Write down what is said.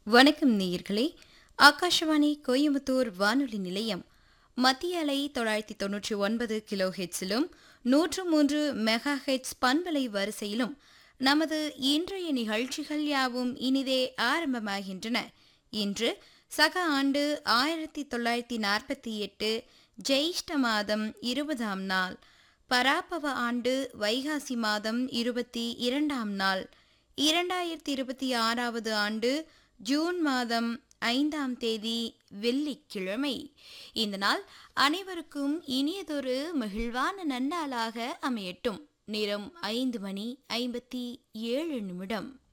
வணக்கம் நேயர்களே ஆகாஷவாணி கோயம்புத்தூர் வானொலி நிலையம் மத்திய அலை தொள்ளாயிரத்தி தொன்னூற்றி ஒன்பது கிலோ ஹெட்ஸிலும் நூற்று மூன்று மெகா ஹெட்ஸ் பண்பலை வரிசையிலும் நமது இன்றைய நிகழ்ச்சிகள் யாவும் இனிதே ஆரம்பமாகின்றன இன்று சக ஆண்டு ஆயிரத்தி தொள்ளாயிரத்தி நாற்பத்தி எட்டு ஜெயிஷ்ட மாதம் இருபதாம் நாள் பராபவ ஆண்டு வைகாசி மாதம் இருபத்தி இரண்டாம் நாள் இரண்டாயிரத்தி இருபத்தி ஆறாவது ஆண்டு ஜூன் மாதம் ஐந்தாம் தேதி வெள்ளிக்கிழமை இந்த நாள் அனைவருக்கும் இனியதொரு மகிழ்வான நன்னாளாக அமையட்டும் நேரம் ஐந்து மணி ஐம்பத்தி ஏழு நிமிடம்